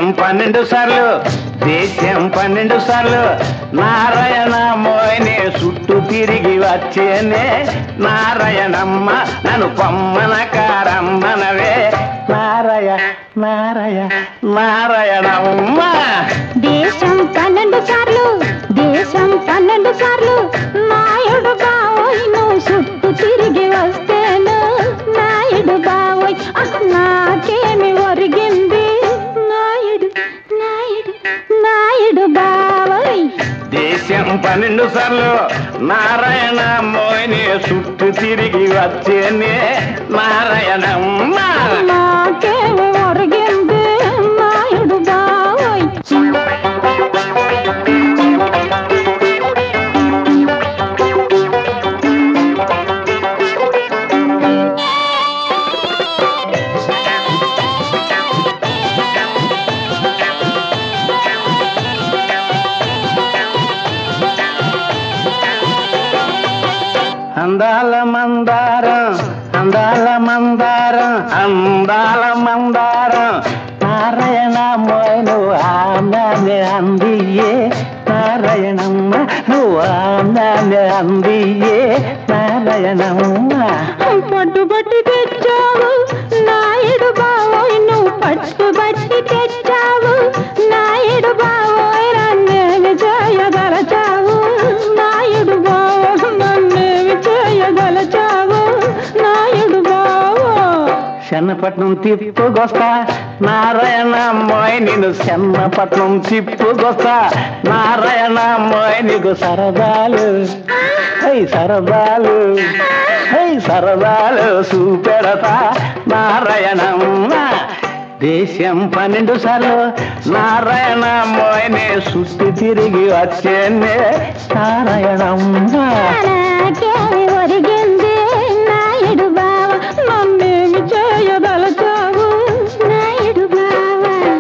పన్నెండు సార్లు దేశం పన్నెండు సార్లు నారాయణ మోయనే చుట్టూ తిరిగి వచ్చేనే నారాయణమ్మ నన్ను పొమ్మన కారమ్మనవే నారాయ నారాయ నారాయణమ్మ దేశం పన్నెండు సార్లు దేశం పన్నెండు సార్లు నాయుడు బావోయ్ నువ్వు చుట్టూ తిరిగి వస్తేను నాయుడు బావోయ్ అహ్, నాకేమి ఒరిగింది నాయుడు నాయుడు నాయుడు బావోయ్ దేశం పన్నెండు సార్లు నారాయణ మోయనే చుట్టూ తిరిగి వచ్చేనే నారాయణమ్మ నాకేమి ఒరిగింది నాయుడు బావోయ్ అందాల మందారం అందాల మందారం అందాల మందారం నారాయణ మోయను ఆమె అందియే నారాయణమ్మ నువ్వు ఆమె అందియే నారాయణమ్మ పట్టుబట్టి తెచ్చావు నాయుడు బావోయ్ నువ్వు పట్టుబట్టి తెచ్చావు నాయుడు బావోయ్ నన్నేమి చేయగలచావు నాయుడు బావో నన్నేమి చేయగలచావు నాయుడు బావో చెన్నపట్నం తిప్పుకొస్తా నారాయణ మోయ్ నేను చెన్నపట్నం తిప్పుకొస్తా నారాయణ మోయ్ నీకు సరదాలు హై సరదాలు హై సరదాలు చూపెడతా నారాయణమ్మ దేశం పన్నెండు సార్లు నారాయణ మోయనే సుత్తి తిరిగి వచ్చేనే నారాయణమ్మ నాకేమి ఒరిగింది నాయుడు బావ నన్నేమి చేయదలచావు నాయుడు బావ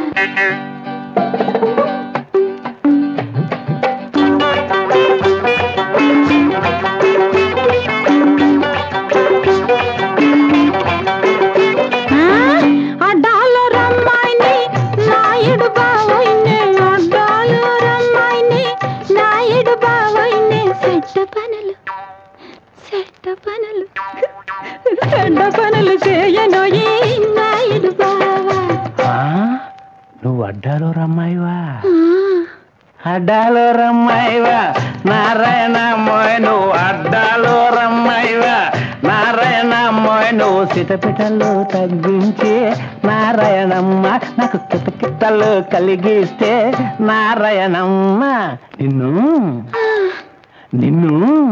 అడ్డాలు రమ్మాయిని నాయుడు బావోయినే అడ్డాలు రమ్మాయిని నాయుడు బావోయినే సెట్ట పనులు సెట్ట పనులు సెడ్డ పనులు చేయనోయి నాయుడు బావా ఆ, నువ్వు అడ్డాలో రమ్మాయివా అడ్డాలో రమ్మాయివా నారాయణ మోయ్ నువ్వు అడ్డాలో రమ్మాయివా నారాయణ మోయ్ నువ్వు సిటపిటలు తగ్గించి నారాయణమ్మ నాకు కితకితలు కలిగిస్తే నారాయణమ్మ నిన్ను నిన్ను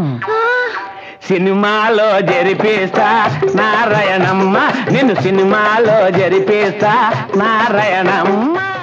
సినిమాలో జరిపిస్తా నారాయణమ్మ నిన్ను సినిమాలో జరిపిస్తా నారాయణమ్మ